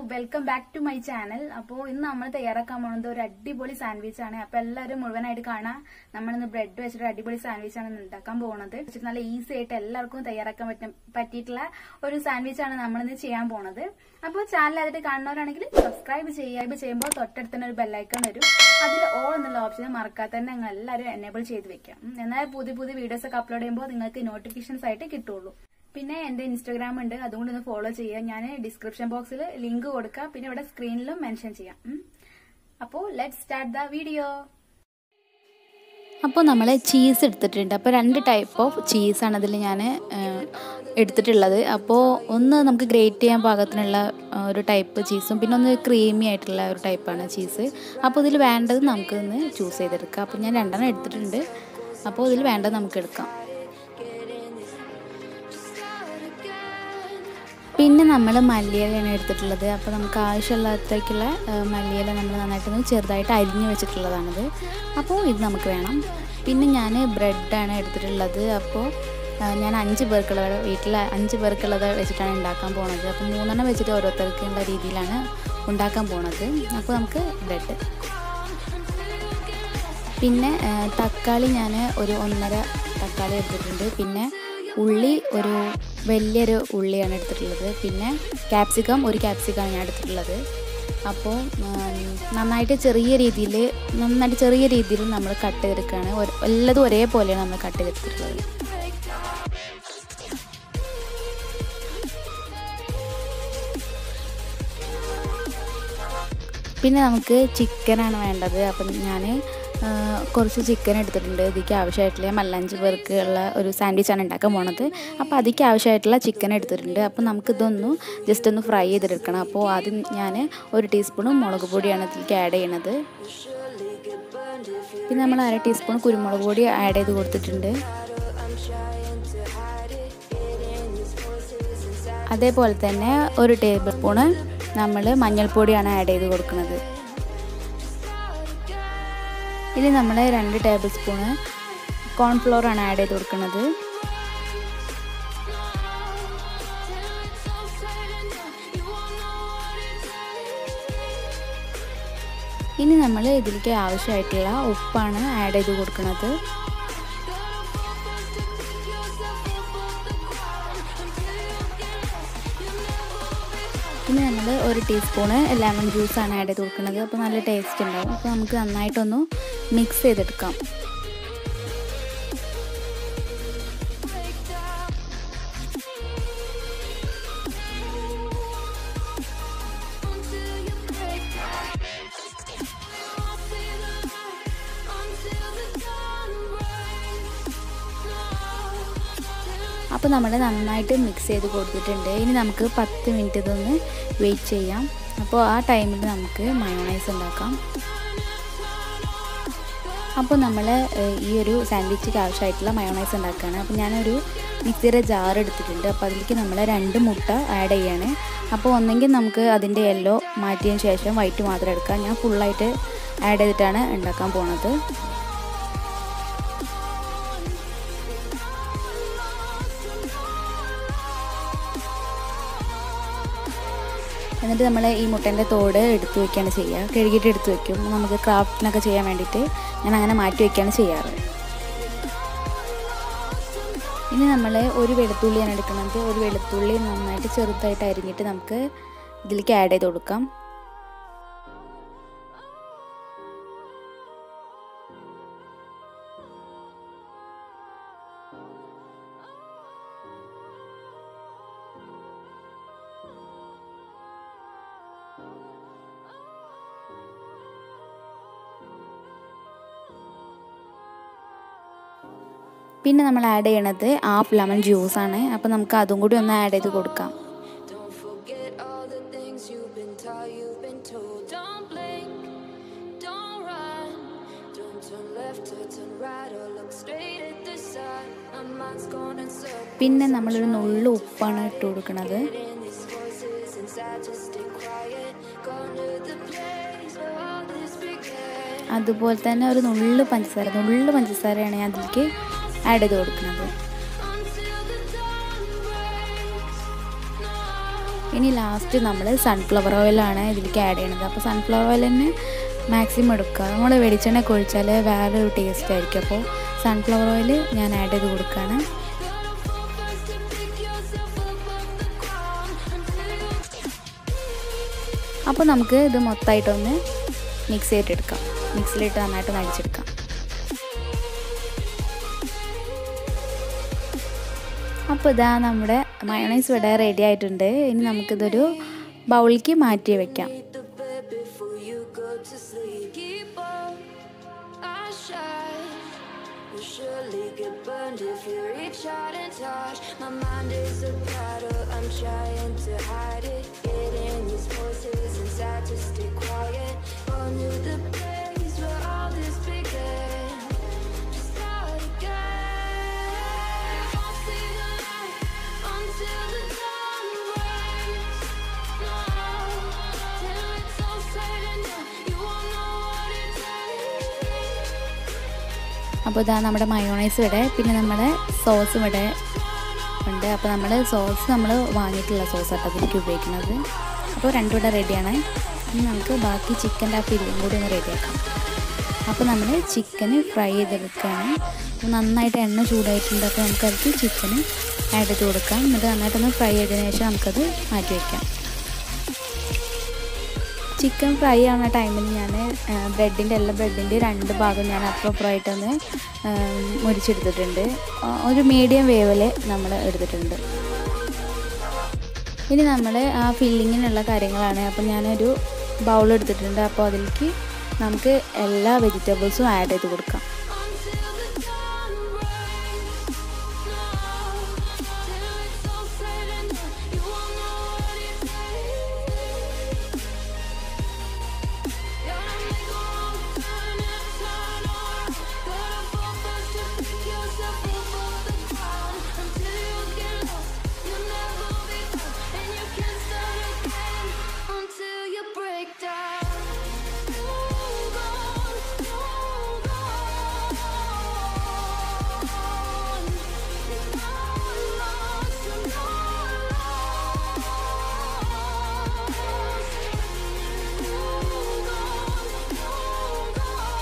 Welcome back to my channel അപ്പോൾ ഇന്ന് നമ്മൾ തയ്യാറാക്കാൻ പോകുന്നത് ഒരു അടിപൊളി സാൻഡ്വിച്ച് ആണ് അപ്പൊ എല്ലാവരും മുഴുവനായിട്ട് കാണാം നമ്മളിന്ന് ബ്രെഡ് വെച്ചിട്ട് ഒരു അടിപൊളി സാൻഡ്വിച്ച് ആണ് ഇന്ന് ഉണ്ടാക്കാൻ പോകുന്നത് വെച്ചിട്ട് നല്ല ഈസി ആയിട്ട് എല്ലാവർക്കും തയ്യാറാക്കാൻ പറ്റും പറ്റിയിട്ടുള്ള ഒരു സാൻഡ്വിച്ച് ആണ് നമ്മളിന്ന് ചെയ്യാൻ പോണത് അപ്പോൾ ചാനൽ ആയിട്ട് കാണുന്നവരാണെങ്കിൽ സബ്സ്ക്രൈബ് ചെയ്യുക ചെയ്യുമ്പോൾ തൊട്ടടുത്ത് തന്നെ ഒരു ബെല്ലൈക്കൺ വരും അതിൽ ഓൾ എന്നുള്ള ഓപ്ഷൻ മറക്കാതെ തന്നെ നിങ്ങൾ എല്ലാവരും എനേബിൾ ചെയ്ത് വെക്കാം ഉം. എന്നാൽ പുതിയ പുതിയ വീഡിയോസ് ഒക്കെ അപ്ലോഡ് ചെയ്യുമ്പോൾ നിങ്ങൾക്ക് നോട്ടിഫിക്കേഷൻസ് ആയിട്ട് കിട്ടുള്ളൂ പിന്നെ എന്റെ ഇൻസ്റ്റാഗ്രാം ഉണ്ട് അതുകൊണ്ട് ഒന്ന് ഫോളോ ചെയ്യുക ഞാൻ ഡിസ്ക്രിപ്ഷൻ ബോക്സിൽ ലിങ്ക് കൊടുക്കാം പിന്നെ ഇവിടെ സ്ക്രീനിലും മെൻഷൻ ചെയ്യാം ഉം. അപ്പോൾ ലെറ്റ് സ്റ്റാർട്ട് ദ വീഡിയോ അപ്പോൾ നമ്മൾ ചീസ് എടുത്തിട്ടുണ്ട് അപ്പോൾ രണ്ട് ടൈപ്പ് ഓഫ് ചീസാണ് അതിൽ ഞാൻ എടുത്തിട്ടുള്ളത് അപ്പോൾ ഒന്ന് നമുക്ക് ഗ്രേറ്റ് ചെയ്യാൻ പാകത്തിനുള്ള ആ, ഒരു ടൈപ്പ് ചീസും പിന്നെ ഒന്ന് ക്രീമി ആയിട്ടുള്ള ഒരു ടൈപ്പാണ് ചീസ് അപ്പോൾ ഇതിൽ വേണ്ടത് നമുക്ക് ഒന്ന് ചൂസ് ചെയ്തെടുക്കാം അപ്പോൾ ഞാൻ രണ്ടെണ്ണം എടുത്തിട്ടുണ്ട് അപ്പോൾ ഇതിൽ വേണ്ടത് നമുക്ക് എടുക്കാം പിന്നെ നമ്മൾ മല്ലിയിലയാണ് എടുത്തിട്ടുള്ളത് അപ്പോൾ നമുക്ക് ആവശ്യമുള്ളത്തേക്കുള്ള മല്ലിയില നമ്മൾ നന്നായിട്ടൊന്ന് ചെറുതായിട്ട് അരിഞ്ഞ് വെച്ചിട്ടുള്ളതാണിത് അപ്പോൾ ഇത് നമുക്ക് വേണം പിന്നെ ഞാൻ ബ്രെഡാണ് എടുത്തിട്ടുള്ളത് അപ്പോൾ ആ, ഞാൻ അഞ്ച് പേർക്കുള്ളത് വീട്ടിൽ അഞ്ച് പേർക്കുള്ളത് വെച്ചിട്ടാണ് ഉണ്ടാക്കാൻ പോണത് അപ്പോൾ മൂന്നെണ്ണം വെച്ചിട്ട് ഓരോരുത്തർക്കുള്ള രീതിയിലാണ് ഉണ്ടാക്കാൻ പോണത് അപ്പോൾ നമുക്ക് ബ്രെഡ് പിന്നെ ആ, തക്കാളി ഞാൻ ഒരു ഒന്നര തക്കാളി എടുത്തിട്ടുണ്ട് പിന്നെ ഉള്ളി ഒരു വലിയൊരു ഉള്ളിയാണ് എടുത്തിട്ടുള്ളത് പിന്നെ ക്യാപ്സിക്കം ഒരു ക്യാപ്സിക്കമാണ് ഞാൻ എടുത്തിട്ടുള്ളത് അപ്പോൾ ഉം, നന്നായിട്ട് ചെറിയ രീതിയിൽ നന്നായിട്ട് ചെറിയ രീതിയിൽ നമ്മൾ കട്ട് ചെയ്തെടുക്കുകയാണ് ഒരു- എല്ലാതും ഒരേപോലെയാണ് നമ്മൾ കട്ട് ചെയ്തെടുത്തിട്ടുള്ളത് പിന്നെ നമുക്ക് ചിക്കനാണ് വേണ്ടത് അപ്പം ഞാൻ കുറച്ച് ചിക്കൻ എടുത്തിട്ടുണ്ട് ഇതിക്ക് ആവശ്യമായിട്ടുള്ള മല്ലഞ്ച് പേർക്ക് ഉള്ള ഒരു സാൻഡ്വിച്ചാണ് ഉണ്ടാക്കാൻ പോണത് അപ്പോൾ അതിക്ക് ആവശ്യമായിട്ടുള്ള ചിക്കൻ എടുത്തിട്ടുണ്ട് അപ്പോൾ നമുക്കിതൊന്ന് ജസ്റ്റ് ഒന്ന് ഫ്രൈ ചെയ്തെടുക്കണം അപ്പോൾ ആദ്യം ഞാൻ ഒരു ടീസ്പൂൺ മുളക് പൊടിയാണ് ഇതിലേക്ക് ആഡ് ചെയ്യണത് പിന്നെ നമ്മൾ അര ടീസ്പൂൺ കുരുമുളക് പൊടി ആഡ് ചെയ്ത് കൊടുത്തിട്ടുണ്ട് അതേപോലെ തന്നെ ഒരു ടേബിൾ സ്പൂണ് നമ്മൾ മഞ്ഞൾപ്പൊടിയാണ് ആഡ് ചെയ്ത് കൊടുക്കുന്നത് ഇനി നമ്മൾ രണ്ട് ടേബിൾ സ്പൂണ് കോൺഫ്ലോർ ആണ് ആഡ് ചെയ്ത് കൊടുക്കുന്നത് ഇനി നമ്മൾ ഇതിലേക്ക് ആവശ്യമായിട്ടുള്ള ഉപ്പാണ് ആഡ് ചെയ്ത് കൊടുക്കുന്നത് പിന്നെ നമ്മൾ ഒരു ടീസ്പൂണ് ലെമൺ ജ്യൂസാണ് ആഡ് ചെയ്ത് കൊടുക്കുന്നത് അപ്പോൾ നല്ല ടേസ്റ്റ് ഉണ്ടാവും അപ്പോൾ നമുക്ക് നന്നായിട്ടൊന്ന് മിക്സ് ചെയ്തെടുക്കാം അപ്പോൾ നമ്മൾ നന്നായിട്ട് മിക്സ് ചെയ്ത് കൊടുത്തിട്ടുണ്ട് ഇനി നമുക്ക് പത്ത് മിനിറ്റ് ഇതൊന്ന് വെയിറ്റ് ചെയ്യാം അപ്പോൾ ആ ടൈമിൽ നമുക്ക് മയോണൈസ് ഉണ്ടാക്കാം അപ്പോൾ നമ്മൾ ഈ ഒരു സാൻഡ്വിച്ചിക്ക് ആവശ്യമായിട്ടുള്ള മയോണൈസ് ഉണ്ടാക്കുകയാണ് അപ്പോൾ ഞാനൊരു മിക്സിയുടെ ജാർ എടുത്തിട്ടുണ്ട് അപ്പോൾ അതിലേക്ക് നമ്മൾ രണ്ട് മുട്ട ആഡ് ചെയ്യാണ് അപ്പോൾ ഒന്നെങ്കിൽ നമുക്ക് അതിൻ്റെ യെല്ലോ മാറ്റിയതിന് ശേഷം വൈറ്റ് മാത്രം എടുക്കാം ഞാൻ ഫുള്ളായിട്ട് ആഡ് ചെയ്തിട്ടാണ് ഉണ്ടാക്കാൻ പോണത് എന്നിട്ട് നമ്മൾ ഈ മുട്ടേൻ്റെ തോട് എടുത്ത് വെക്കുകയാണ് ചെയ്യുക കഴുകിയിട്ട് എടുത്ത് വെക്കും നമുക്ക് ക്രാഫ്റ്റിനൊക്കെ ചെയ്യാൻ വേണ്ടിയിട്ട് ഞാൻ അങ്ങനെ മാറ്റി വെക്കുകയാണ് ചെയ്യാറ് ഇനി നമ്മൾ ഒരു വെളുത്തുള്ളിയാണ് എടുക്കുന്നത് ഒരു വെളുത്തുള്ളി നന്നായിട്ട് ചെറുതായിട്ട് അരിഞ്ഞിട്ട് നമുക്ക് ഇതിലേക്ക് ആഡ് ചെയ്ത് കൊടുക്കാം പിന്നെ നമ്മൾ ആഡ് ചെയ്യണത് ഹാഫ് ലെമൺ ജ്യൂസാണ് അപ്പോൾ നമുക്ക് അതും കൂടി ഒന്ന് ആഡ് ചെയ്ത് കൊടുക്കാം Don't forget all the things you've been taught, you've been told. Don't blink, don't run. Don't turn left or turn right or look straight at the sun. My mind's going in circles. പിന്നെ നമ്മളൊരു നുള്ളു ഉപ്പാണ് ഇട്ട് കൊടുക്കുന്നത് In these voices inside, just stay quiet. Gone to the place where all this began. അതുപോലെ തന്നെ ഒരു നുള്ളു പഞ്ചസാര നുള്ളു പഞ്ചസാരയാണ് ഞാൻ അതിലേക്ക് ആഡ് ചെയ്ത് കൊടുക്കുന്നത് Until the dawn breaks. No. ഇനി ലാസ്റ്റ് നമ്മൾ സൺഫ്ലവർ ഓയിലാണ് ഇതിലേക്ക് ആഡ് ചെയ്യണത് അപ്പോൾ സൺഫ്ലവർ ഓയിൽ തന്നെ മാക്സിമം എടുക്കുക നമ്മൾ വെളിച്ചെണ്ണ ഒഴിച്ചാൽ വേറൊരു ടേസ്റ്റ് ആയിരിക്കും അപ്പോൾ സൺഫ്ലവർ ഓയിൽ ഞാൻ ആഡ് ചെയ്ത് കൊടുക്കുകയാണ് അപ്പോൾ നമുക്ക് ഇത് മൊത്തമായിട്ടൊന്ന് മിക്സ് ചെയ്തിട്ടെടുക്കാം മിക്സിയിലിട്ട് നന്നായിട്ട് നടിച്ചെടുക്കാം അപ്പോൾ ഇതാ നമ്മുടെ മയണൈസ് ഇവിടെ റെഡി ആയിട്ടുണ്ട് ഇനി നമുക്കിതൊരു ബൗളിലേക്ക് മാറ്റി വെക്കാം the bed before you go to sleep. Keep on our shine. Will surely get burned if you reach out and touch. My mind is a battle, I'm trying to hide it. Getting these voices inside to stay quiet. Gone to the place where all this began. To start again. Won't see the light until the dawn breaks. No, till it's all said and done, you won't know what it takes. അപ്പോൾ ഇതാ നമ്മുടെ mayonnaise ഇവിടെ പിന്നെ നമ്മുടെ sauce ഇവിടെ ഉണ്ട് അപ്പോൾ നമ്മൾ സോസ് നമ്മൾ വാങ്ങിയിട്ടുള്ള സോസ് ആട്ടോ അതിലേക്ക് ഉപയോഗിക്കുന്നത് അപ്പോൾ രണ്ടും ഇവിടെ റെഡിയാണ് ഇനി നമുക്ക് ബാക്കി ചിക്കൻ്റെ ആ ഫില്ലിങ് കൂടി ഒന്ന് റെഡിയാക്കാം അപ്പോൾ നമ്മൾ ചിക്കന് ഫ്രൈ ചെയ്തെടുക്കുകയാണ് അപ്പോൾ നന്നായിട്ട് എണ്ണ ചൂടായിട്ടുണ്ട് അപ്പോൾ നമുക്കതിലേക്ക് ചിക്കന് ആഡ് ചെയ്ത് കൊടുക്കാം എന്നിട്ട് നന്നായിട്ടൊന്ന് ഫ്രൈ ചെയ്തതിന് ശേഷം നമുക്കത് മാറ്റി വയ്ക്കാം ചിക്കൻ ഫ്രൈ ആവുന്ന ടൈമിൽ ഞാൻ ബ്രെഡിൻ്റെ എല്ലാ ബ്രെഡിൻ്റെ രണ്ട് ഭാഗം ഞാൻ അപ്പുറപ്പുറമായിട്ടൊന്ന് മുരിച്ചെടുത്തിട്ടുണ്ട് ആ, ഒരു മീഡിയം വേവിൽ നമ്മൾ എടുത്തിട്ടുണ്ട് ഇനി നമ്മൾ ആ ഫില്ലിങ്ങിനുള്ള കാര്യങ്ങളാണ് അപ്പോൾ ഞാനൊരു ബൗൾ എടുത്തിട്ടുണ്ട് അപ്പോൾ അതിലേക്ക് നമുക്ക് എല്ലാ വെജിറ്റബിൾസും ആഡ് ചെയ്ത് കൊടുക്കാം Until the dawn breaks. No, till it's all said and done, you won't know what it takes. Gotta make a wrong turn and turn around. Gotta fall first to pick yourself up off the ground. Until you get lost, you'll never be found, and you can't start again until you break down. Move on, move on. You're not lost, you're not lost. Move on, move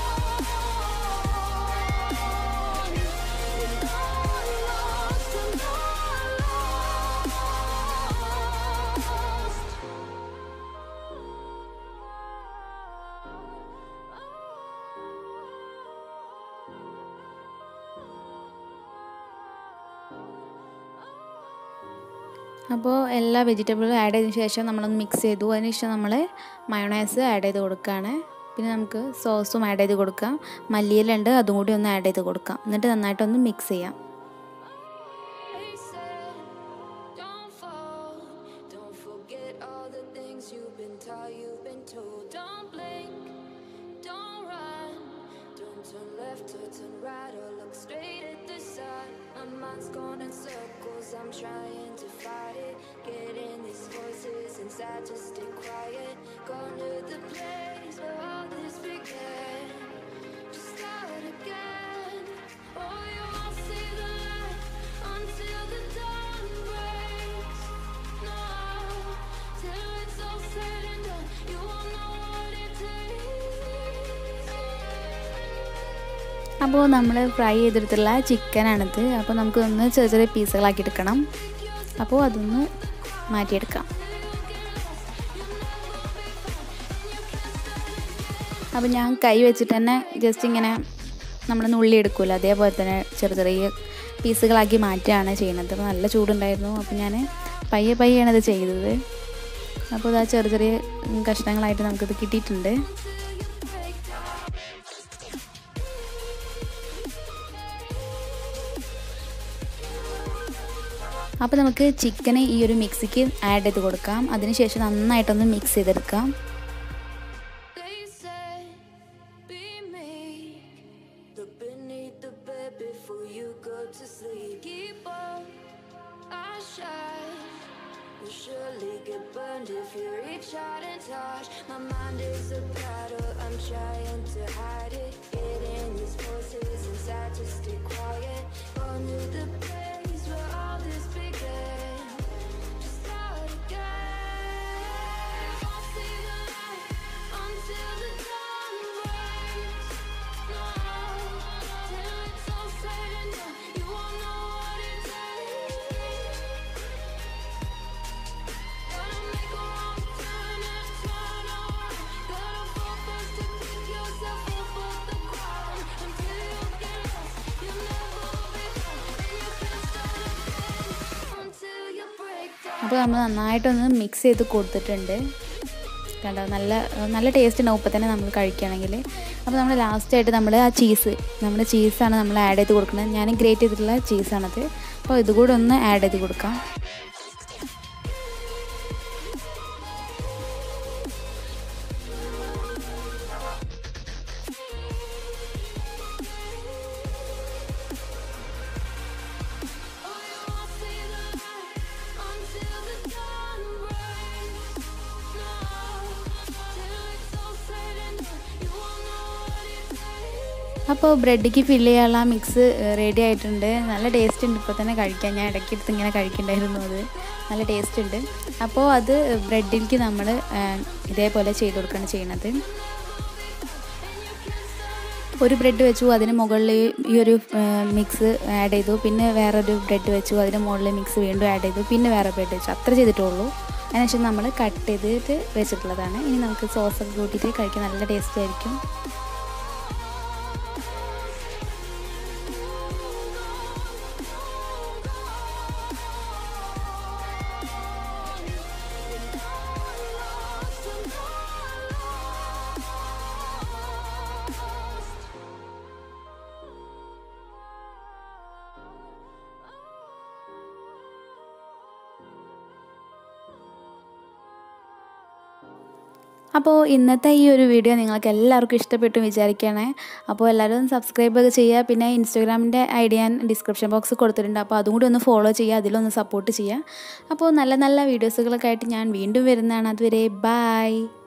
on. You're not lost, you're not lost. അപ്പോൾ എല്ലാ വെജിറ്റബിളും add ചെയ്തതിന് ശേഷം നമ്മളൊന്ന് mix ചെയ്തു അതിന് ശേഷം നമ്മൾ mayonnaise add ചെയ്ത് കൊടുക്കുകയാണ് പിന്നെ നമുക്ക് സോസും ആഡ് ചെയ്ത് കൊടുക്കാം മല്ലിയിലുണ്ട് അതും കൂടി ഒന്ന് ആഡ് ചെയ്ത് കൊടുക്കാം എന്നിട്ട് നന്നായിട്ടൊന്ന് മിക്സ് ചെയ്യാം They said, don't fall, don't forget all the things you've been taught, you've been told. Don't blink, don't run, don't turn left or turn right or look straight at the sun. My mind's going in circles, I'm trying to fight it. Getting these voices inside, just stay quiet. Gone to the place where all this began. Just start again. Oh, you won't see the light until the dawn breaks. No, till it's all said and done, you won't know what it takes. അപ്പോൾ നമ്മൾ fry ചെയ്തെടുത്തുള്ള ചിക്കനാണിത് അപ്പോൾ നമുക്കൊന്ന് ചെറിയ ചെറിയ പീസുകളാക്കി എടുക്കണം അപ്പോൾ അതൊന്ന് മാറ്റിയെടുക്കാം അപ്പോൾ ഞാൻ കൈ വെച്ചിട്ട് തന്നെ ജസ്റ്റ് ഇങ്ങനെ നമ്മൾ നുള്ളി എടുക്കുമല്ലോ അതേപോലെ തന്നെ ചെറിയ ചെറിയ പീസുകളാക്കി മാറ്റുകയാണ് ചെയ്യുന്നത് അപ്പോൾ നല്ല ചൂടുണ്ടായിരുന്നു അപ്പോൾ ഞാൻ പയ്യെ പയ്യാണ് ഇത് ചെയ്തത് അപ്പോൾ ഇതാ ചെറിയ ചെറിയ കഷ്ണങ്ങളായിട്ട് നമുക്കിത് കിട്ടിയിട്ടുണ്ട് അപ്പോൾ നമുക്ക് ചിക്കന് ഈ ഒരു മിക്സിക്ക് ആഡ് ചെയ്ത് കൊടുക്കാം അതിനുശേഷം നന്നായിട്ടൊന്ന് മിക്സ് ചെയ്തെടുക്കാം They said, be meek. Look beneath the bed before you go to sleep. Keep on our shine. Will surely get burned if you reach out and touch. My mind is a battle, I'm trying to hide it. Getting these voices inside to stay quiet. Gone to the place where all this began. To start again. അപ്പോൾ നമ്മൾ നന്നായിട്ടൊന്ന് mix ചെയ്ത് കൊടുത്തിട്ടുണ്ട് കണ്ടോ നല്ല നല്ല taste ഉണ്ടാവും ഇപ്പം തന്നെ നമ്മൾ കഴിക്കുകയാണെങ്കിൽ അപ്പോൾ നമ്മൾ ലാസ്റ്റായിട്ട് നമ്മൾ ആ ചീസ് നമ്മുടെ ചീസാണ് നമ്മൾ ആഡ് ചെയ്ത് കൊടുക്കുന്നത് ഞാൻ ഗ്രേറ്റ് ചെയ്തിട്ടുള്ള ചീസാണത് അപ്പോൾ ഇതുകൂടെ ഒന്ന് ആഡ് ചെയ്ത് കൊടുക്കാം അപ്പോൾ ബ്രെഡിക്ക് ഫില്ല് ചെയ്യാനുള്ള മിക്സ് റെഡി ആയിട്ടുണ്ട് നല്ല ടേസ്റ്റ് ഉണ്ട് ഇപ്പോൾ തന്നെ കഴിക്കാൻ ഞാൻ ഇടയ്ക്കെടുത്ത് ഇങ്ങനെ കഴിക്കണ്ടായിരുന്നു അത് നല്ല ടേസ്റ്റ് ഉണ്ട് അപ്പോൾ അത് ബ്രെഡിലേക്ക് നമ്മൾ ഇതേപോലെ ചെയ്ത് കൊടുക്കുകയാണ് ചെയ്യണത് ഒരു ബ്രെഡ് വെച്ചു അതിന് മുകളിൽ ഈ ഒരു മിക്സ് ആഡ് ചെയ്തു പിന്നെ വേറൊരു ബ്രെഡ് വെച്ചു അതിന് മുകളിൽ മിക്സ് വീണ്ടും ആഡ് ചെയ്തു പിന്നെ വേറെ ബ്രെഡ് വെച്ചു അത്ര ചെയ്തിട്ടുള്ളൂ അതിനുശേഷം നമ്മൾ കട്ട് ചെയ്തിട്ട് വെച്ചിട്ടുള്ളതാണ് ഇനി നമുക്ക് സോസൊക്കെ കൂട്ടിയിട്ട് കഴിക്കാൻ നല്ല ടേസ്റ്റ് ആയിരിക്കും അപ്പോൾ ഇന്നത്തെ ഈ ഒരു വീഡിയോ നിങ്ങൾക്ക് എല്ലാവർക്കും ഇഷ്ടപ്പെട്ടു വിചാരിക്കുകയാണ് അപ്പോൾ എല്ലാവരും സബ്സ്ക്രൈബ് ഒക്കെ ചെയ്യുക പിന്നെ ഇൻസ്റ്റാഗ്രാമിൻ്റെ ഐ ഡി ഞാൻ ഡിസ്ക്രിപ്ഷൻ ബോക്സ് കൊടുത്തിട്ടുണ്ട് അപ്പോൾ അതും കൂടി ഒന്ന് ഫോളോ ചെയ്യുക അതിലൊന്ന് സപ്പോർട്ട് ചെയ്യുക അപ്പോൾ നല്ല നല്ല വീഡിയോസുകളൊക്കെ ആയിട്ട് ഞാൻ വീണ്ടും വരുന്നതാണ് അതുവരെ ബായ്